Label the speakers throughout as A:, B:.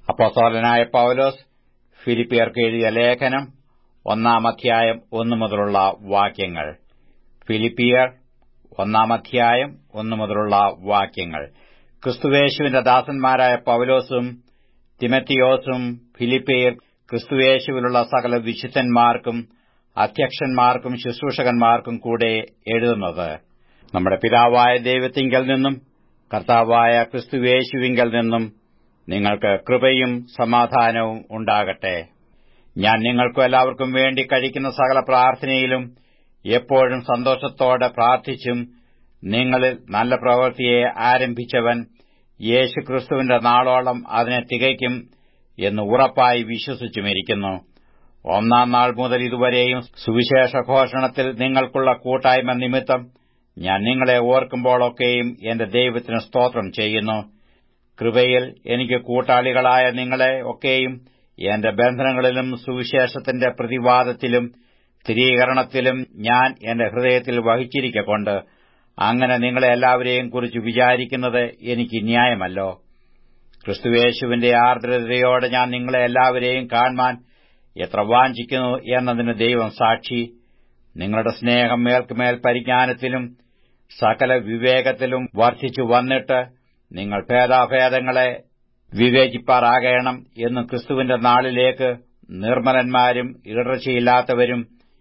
A: അപ്പോസ്തലനായ പൌലോസ് ഫിലിപ്പിയർക്ക് എഴുതിയ ലേഖനം ഒന്നാം അധ്യായം ഒന്നു മുതലുള്ള വാക്യങ്ങൾ ഫിലിപ്പിയർ ഒന്നാം അധ്യായം ഒന്നു മുതലുള്ള വാക്യങ്ങൾ ക്രിസ്തുവേശുവിന്റെ ദാസന്മാരായ പൌലോസും തിമത്തിയോസും ഫിലിപ്പിയർ ക്രിസ്തുവേശുവിലുള്ള സകല വിശുദ്ധന്മാർക്കും അധ്യക്ഷന്മാർക്കും ശുശ്രൂഷകന്മാർക്കും കൂടെ എഴുതുന്നത് നമ്മുടെ പിതാവായ ദൈവത്തിങ്കൽ നിന്നും കർത്താവായ ക്രിസ്തുവേശുവിങ്കൽ നിന്നും നിങ്ങൾക്ക് കൃപയും സമാധാനവും ഉണ്ടാകട്ടെ ഞാൻ നിങ്ങൾക്കും എല്ലാവർക്കും വേണ്ടി കഴിക്കുന്ന സകല പ്രാർത്ഥനയിലും എപ്പോഴും സന്തോഷത്തോടെ പ്രാർത്ഥിച്ചും നിങ്ങളിൽ നല്ല പ്രവൃത്തിയെ ആരംഭിച്ചവൻ യേശുക്രിസ്തുവിന്റെ നാളോളം അതിനെ തികയ്ക്കും എന്ന് ഉറപ്പായി വിശ്വസിച്ചുമിരിക്കുന്നു ഒന്നാം നാൾ മുതൽ ഇതുവരെയും സുവിശേഷ ഘോഷണത്തിൽ നിങ്ങൾക്കുള്ള കൂട്ടായ്മ നിമിത്തം ഞാൻ നിങ്ങളെ ഓർക്കുമ്പോഴൊക്കെയും എന്റെ ദൈവത്തിന് സ്തോത്രം ചെയ്യുന്നു കൃപയിൽ എനിക്ക് കൂട്ടാളികളായ നിങ്ങളെ ഒക്കെയും എന്റെ ബന്ധനങ്ങളിലും സുവിശേഷത്തിന്റെ പ്രതിവാദത്തിലും സ്ഥിരീകരണത്തിലും ഞാൻ എന്റെ ഹൃദയത്തിൽ വഹിച്ചിരിക്കൊണ്ട് അങ്ങനെ നിങ്ങളെ എല്ലാവരെയും കുറിച്ച് വിചാരിക്കുന്നത് എനിക്ക് ന്യായമല്ലോ ക്രിസ്തുവേശുവിന്റെ ആർദ്രതയോടെ ഞാൻ നിങ്ങളെ എല്ലാവരെയും കാണുവാൻ എത്ര വാഞ്ചിക്കുന്നു എന്നതിന് ദൈവം സാക്ഷി നിങ്ങളുടെ സ്നേഹം മേൽക്കുമേൽ പരിജ്ഞാനത്തിലും സകല വിവേകത്തിലും വർദ്ധിച്ചു വന്നിട്ട് നിങ്ങൾ ഭേദാഭേദങ്ങളെ വിവേചിപ്പാറാകണം എന്ന് ക്രിസ്തുവിന്റെ നാളിലേക്ക് നിർമ്മലന്മാരും ഇടർച്ചയില്ലാത്തവരും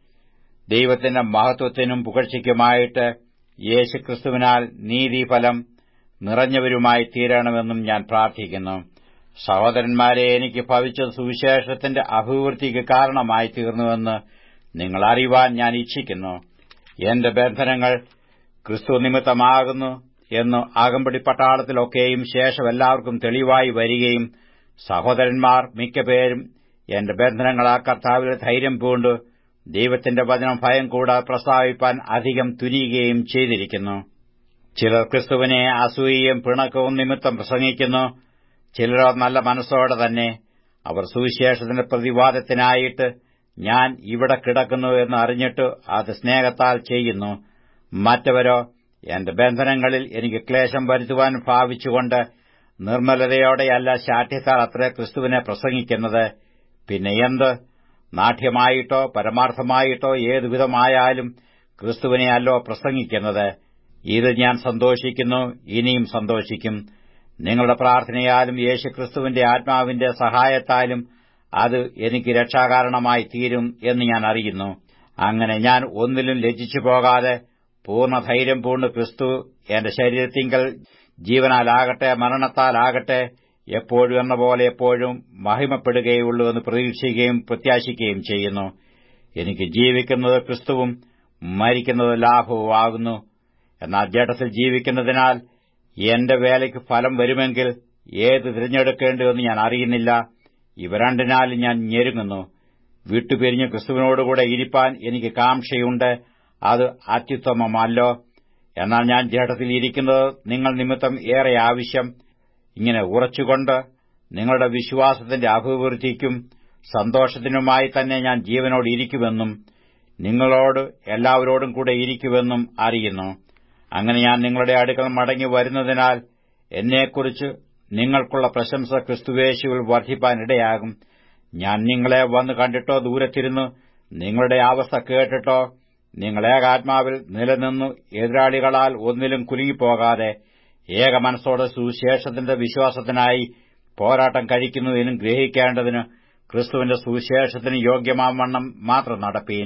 A: ദൈവത്തിന്റെ മഹത്വത്തിനും പുകഴ്ചയ്ക്കുമായിട്ട് യേശുക്രിസ്തുവിനാൽ നീതിഫലം നിറഞ്ഞവരുമായി തീരണമെന്നും ഞാൻ പ്രാർത്ഥിക്കുന്നു സഹോദരന്മാരെ എനിക്ക് ഭവിച്ച സുവിശേഷത്തിന്റെ അഭിവൃദ്ധിക്ക് കാരണമായി തീർന്നുവെന്ന് നിങ്ങൾ അറിയുവാൻ ഞാൻ ഇച്ഛിക്കുന്നു എന്റെ ബന്ധനങ്ങൾ ക്രിസ്തു നിമിത്തമാകുന്നു എന്ന് ആകമ്പടി പട്ടാളത്തിലൊക്കെയും ശേഷം എല്ലാവർക്കും തെളിവായി വരികയും സഹോദരന്മാർ മിക്കപേരും എന്റെ ബന്ധനങ്ങളാ കർത്താവിൽ ധൈര്യം പൂണ്ട് ദൈവത്തിന്റെ വചനം ഭയം കൂടാതെ പ്രസ്താവിപ്പാൻ അധികം തുനിയുകയും ചെയ്തിരിക്കുന്നു ചിലർ ക്രിസ്തുവിനെ അസൂയയും പിണക്കവും നിമിത്തം പ്രസംഗിക്കുന്നു ചിലരോ നല്ല മനസ്സോടെ തന്നെ അവർ സുവിശേഷത്തിന്റെ പ്രതിവാദത്തിനായിട്ട് ഞാൻ ഇവിടെ കിടക്കുന്നു എന്ന് അറിഞ്ഞിട്ട് അത് സ്നേഹത്താൽ ചെയ്യുന്നു മറ്റവരോ എന്റെ ബന്ധനങ്ങളിൽ എനിക്ക് ക്ലേശം വരുത്തുവാൻ ഭാവിച്ചുകൊണ്ട് നിർമ്മലതയോടെയല്ല ശാഠ്യത്താൽ അത്ര ക്രിസ്തുവിനെ പ്രസംഗിക്കുന്നത് പിന്നെ എന്ത് നാട്യമായിട്ടോ പരമാർത്ഥമായിട്ടോ ഏതുവിധമായാലും ക്രിസ്തുവിനെയല്ലോ പ്രസംഗിക്കുന്നത് ഇത് ഞാൻ സന്തോഷിക്കുന്നു ഇനിയും സന്തോഷിക്കും നിങ്ങളുടെ പ്രാർത്ഥനയാലും യേശുക്രിസ്തുവിന്റെ ആത്മാവിന്റെ സഹായത്താലും അത് എനിക്ക് രക്ഷാകാരണമായി തീരും എന്ന് ഞാൻ അറിയുന്നു അങ്ങനെ ഞാൻ ഒന്നിലും ലജ്ജിച്ചു പോകാതെ പൂർണ്ണ ധൈര്യം പൂണ്ട് ക്രിസ്തു എന്റെ ശരീരത്തിങ്കൽ ജീവനാലാകട്ടെ മരണത്താലാകട്ടെ എപ്പോഴും എന്ന പോലെ എപ്പോഴും മഹിമപ്പെടുകയുള്ളൂ എന്ന് പ്രതീക്ഷിക്കുകയും പ്രത്യാശിക്കുകയും ചെയ്യുന്നു എനിക്ക് ജീവിക്കുന്നത് ക്രിസ്തുവും മരിക്കുന്നത് ലാഭവുമാകുന്നു എന്നാൽ ജഡത്തിൽ ജീവിക്കുന്നതിനാൽ എന്റെ വേലയ്ക്ക് ഫലം വരുമെങ്കിൽ ഏത് തിരഞ്ഞെടുക്കേണ്ടതെന്ന് ഞാൻ അറിയുന്നില്ല ഇവ രണ്ടിനാലും ഞാൻ ഞെരുങ്ങുന്നു വിട്ടുപിരിഞ്ഞ് ക്രിസ്തുവിനോടുകൂടെ ഇരിപ്പാൻ എനിക്ക് കാംക്ഷയുണ്ട് അത് അത്യുത്തമമല്ലോ എന്നാൽ ഞാൻ ജഡത്തിൽ ഇരിക്കുന്നത് നിങ്ങൾ നിമിത്തം ഏറെ ആവശ്യം ഇങ്ങനെ ഉറച്ചുകൊണ്ട് നിങ്ങളുടെ വിശ്വാസത്തിന്റെ അഭിവൃദ്ധിക്കും സന്തോഷത്തിനുമായി തന്നെ ഞാൻ ജീവനോട് ഇരിക്കുമെന്നും നിങ്ങളോട് എല്ലാവരോടും കൂടെ ഇരിക്കുമെന്നും അറിയുന്നു അങ്ങനെ ഞാൻ നിങ്ങളുടെ അടുക്കൽ മടങ്ങി വരുന്നതിനാൽ എന്നെക്കുറിച്ച് നിങ്ങൾക്കുള്ള പ്രശംസ ക്രിസ്തുവേശുവിൽ വർദ്ധിപ്പാനിടയാകും ഞാൻ നിങ്ങളെ വന്ന് കണ്ടിട്ടോ ദൂരത്തിരുന്നു നിങ്ങളുടെ അവസ്ഥ കേട്ടിട്ടോ നിങ്ങൾ ഏകാത്മാവിൽ നിലനിന്നു എതിരാളികളാൽ ഒന്നിലും കുലുങ്ങിപ്പോകാതെ ഏക മനസ്സോടെ സുവിശേഷത്തിന്റെ വിശ്വാസത്തിനായി പോരാട്ടം കഴിക്കുന്നു എന്നും ഗ്രഹിക്കേണ്ടതിന് ക്രിസ്തുവിന്റെ സുവിശേഷത്തിന് യോഗ്യമാവണ്ണം മാത്രം നടപ്പീൻ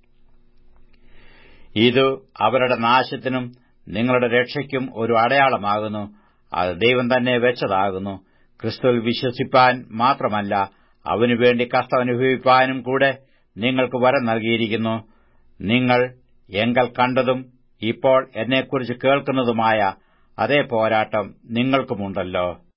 A: ഇത് അവരുടെ നാശത്തിനും നിങ്ങളുടെ രക്ഷയ്ക്കും ഒരു അടയാളമാകുന്നു അത് ദൈവം തന്നെ വെച്ചതാകുന്നു ക്രിസ്തുവിൽ വിശ്വസിപ്പാൻ മാത്രമല്ല അവനുവേണ്ടി കഷ്ടം അനുഭവിപ്പാനും കൂടെ നിങ്ങൾക്ക് വരം നൽകിയിരിക്കുന്നു നിങ്ങൾ എങ്കൽ കണ്ടതും ഇപ്പോൾ എന്നെക്കുറിച്ച് കേൾക്കുന്നതുമായ അതേ പോരാട്ടം നിങ്ങൾക്കുമുണ്ടല്ലോ